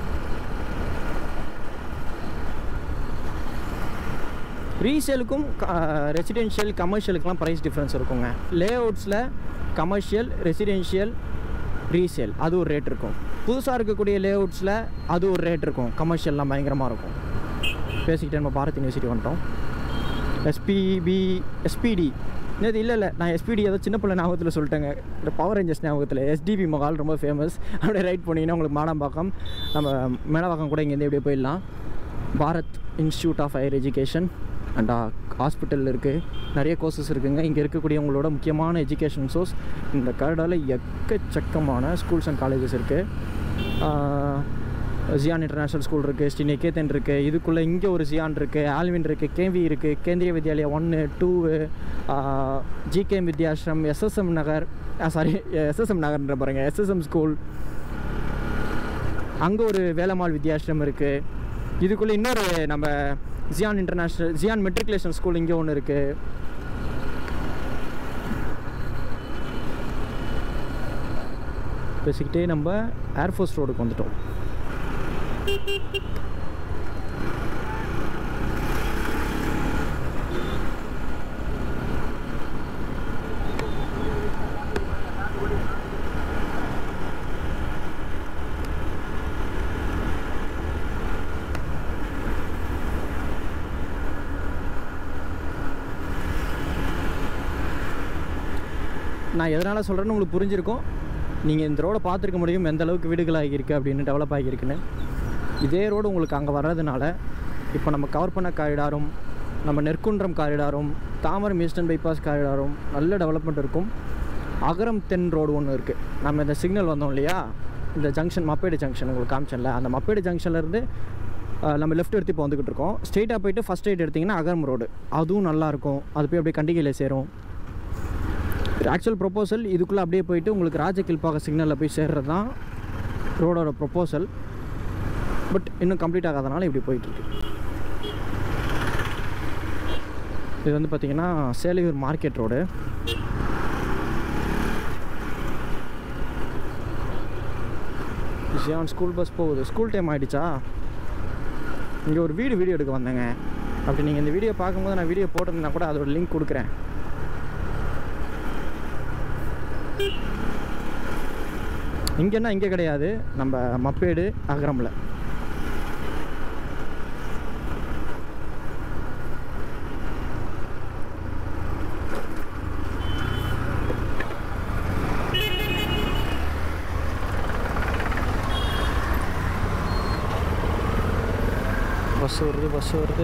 ரீசேலுக்கும் ரெசிடென்ஷியல் கமர்ஷியலுக்குலாம் ப்ரைஸ் டிஃப்ரென்ஸ் இருக்குங்க லே அவுட்ஸில் கமர்ஷியல் ரெசிடென்ஷியல் ரீசேல் அது ஒரு ரேட் இருக்கும் புதுசாக இருக்கக்கூடிய லே அவுட்ஸில் அது ஒரு ரேட் இருக்கும் கமர்ஷியல்லாம் பயங்கரமாக இருக்கும் பேசிக்கிட்டே நம்ம பாரத் யூனிவர்சிட்டி வந்துட்டோம் எஸ்பிபி எஸ்பிடி இது இல்லை இல்லை நான் எஸ்பிடி ஏதோ சின்ன பிள்ளை ஞாபகத்தில் சொல்லிட்டேங்க இந்த பவர் ரேஞ்சர்ஸ் ஞாபகத்தில் எஸ்டிபி மகால் ரொம்ப ஃபேமஸ் அப்படியே ரைட் பண்ணிங்கன்னா உங்களுக்கு மாடம்பாக்கம் நம்ம மேடவாக்கம் கூட இங்கேருந்து எப்படியே போயிடலாம் Bharath institute of higher education and hospital இருக்குது நிறைய கோர்சஸ் இருக்குங்க இங்கே இருக்கக்கூடிய உங்களோட முக்கியமான எஜுகேஷன் சோர்ஸ் இந்த கரடாவில் எக்கச்சக்கமான ஸ்கூல்ஸ் அண்ட் காலேஜஸ் இருக்குது ஜியான் இன்டர்நேஷ்னல் ஸ்கூல் இருக்குது ஸ்ரீ நிகேதன் இருக்குது இதுக்குள்ளே இங்கே ஒரு ஜியான் இருக்குது ஆல்வின் இருக்குது கேவி இருக்குது கேந்திரிய வித்யாலயா ஒன்று two GKM Vidyashram SSM Nagar sorry SSM நகர்ன்ற பாருங்க எஸ்எஸ்எம் ஸ்கூல் அங்கே ஒரு வேலம்மாள் வித்யாஸ்ரம் இருக்குது இதுக்குள்ளே இன்னொரு நம்ம Zion international Zion matriculation school இங்கே ஒன்று இருக்குது பேசிக்கிட்டே நம்ம ஏர்ஃபோர்ஸ் ரோடுக்கு வந்துட்டோம் நான் எதனால் சொல்கிறேன்னு உங்களுக்கு புரிஞ்சிருக்கும் நீங்கள் இந்த ரோடை பார்த்துருக்க முடியும் எந்த அளவுக்கு வீடுகள் ஆகியிருக்கு அப்படின்னு டெவலப் ஆகியிருக்குன்னு இதே ரோடு உங்களுக்கு அங்கே வர்றதுனால இப்போ நம்ம கவர் பண்ண காரிடாரும் நம்ம நெற்குன்றம் காரிடாரும் தாமரம் ஈஸ்டர்ன் பைபாஸ் காரிடாரும் நல்ல டெவலப்மெண்ட் இருக்கும் அகரம் தென் ரோடு ஒன்று இருக்குது நம்ம இந்த சிக்னல் வந்தோம் இல்லையா இந்த ஜங்ஷன் மப்பேடு ஜங்ஷன் உங்களுக்கு காமிச்சேன்ல அந்த மப்பேடு ஜங்ஷன்லேருந்து நம்ம லெஃப்ட் எடுத்து இப்போ வந்துக்கிட்டு இருக்கோம் ஸ்ட்ரெயிட்டாக போயிட்டு ஃபஸ்ட் ரைட் எடுத்திங்கன்னா அகரம் ரோடு அதுவும் நல்லாயிருக்கும் அது போய் அப்படியே கண்டிகையில் சேரும் ஆக்சுவல் ப்ரொப்போசல் இதுக்குள்ளே அப்படியே போயிட்டு உங்களுக்கு ராஜகில்பாக சிக்னலில் போய் சேர்றது தான் ரோடோட ப்ரொப்போசல் பட் இன்னும் கம்ப்ளீட் ஆகாதனால இப்படி போயிட்டுருக்கு இது வந்து பார்த்திங்கன்னா Selaiyur market road Zion school bus போகுது ஸ்கூல் டைம் ஆகிடுச்சா இங்கே ஒரு வீடு வீடியோ எடுக்க வந்தேங்க அப்படி நீங்கள் இந்த வீடியோ பார்க்கும்போது நான் வீடியோ போட்டிருந்தேன்னா கூட அதோட லிங்க் கொடுக்குறேன் இங்கேன்னா இங்கே கிடையாது நம்ம மப்பேடு அகரமில் பஸ் வருது பஸ் வருது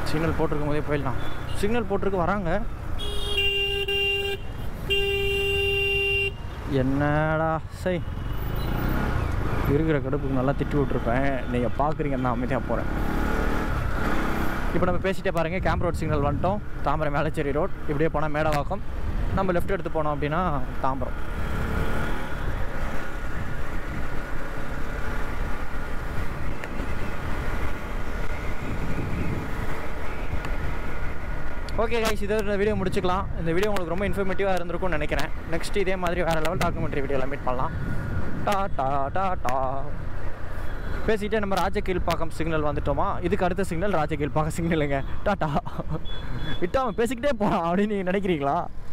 சிக்னல் போட்டிருக்கும் போதே போயிடலாம் சிக்னல் போட்டிருக்கு வராங்க என்னடா சை இருக்கிற கடுப்புக்கு நல்லா திட்டி விட்ருப்பேன் நீங்கள் பார்க்குறீங்க நான் அமைதியாக போகிறேன் இப்போ நம்ம பேசிட்டே பாருங்கள் கேம்ப் ரோட் சிக்னல் வந்துட்டோம் தாம்பரம் மேலச்சேரி ரோட் இப்படியே போனால் மேடவாக்கம் நம்ம லெஃப்ட் எடுத்து போனோம் அப்படின்னா தாம்பரம் ஓகே கைஸ் இதோட இந்த வீடியோ முடிச்சுக்கலாம் இந்த வீடியோ உங்களுக்கு ரொம்ப இன்ஃபர்மேட்டிவாக இருந்திருக்கும்னு நினைக்கிறேன் நெக்ஸ்ட் இதே மாதிரி வேறு லெவல் டாக்குமெண்ட்ரி வீடியோவில் மீட் பண்ணலாம் டா டா டா டா பேசிக்கிட்டே நம்ம ராஜகீழ்ப்பாக்கம் சிக்னல் வந்துட்டோமா இதுக்கு அடுத்த சிக்னல் ராஜகீழ்ப்பாக்கம் சிக்னலுங்க டாட்டா விட்டு அவன் பேசிக்கிட்டே போகிறான் அப்படின்னு நீங்கள் நினைக்கிறீங்களா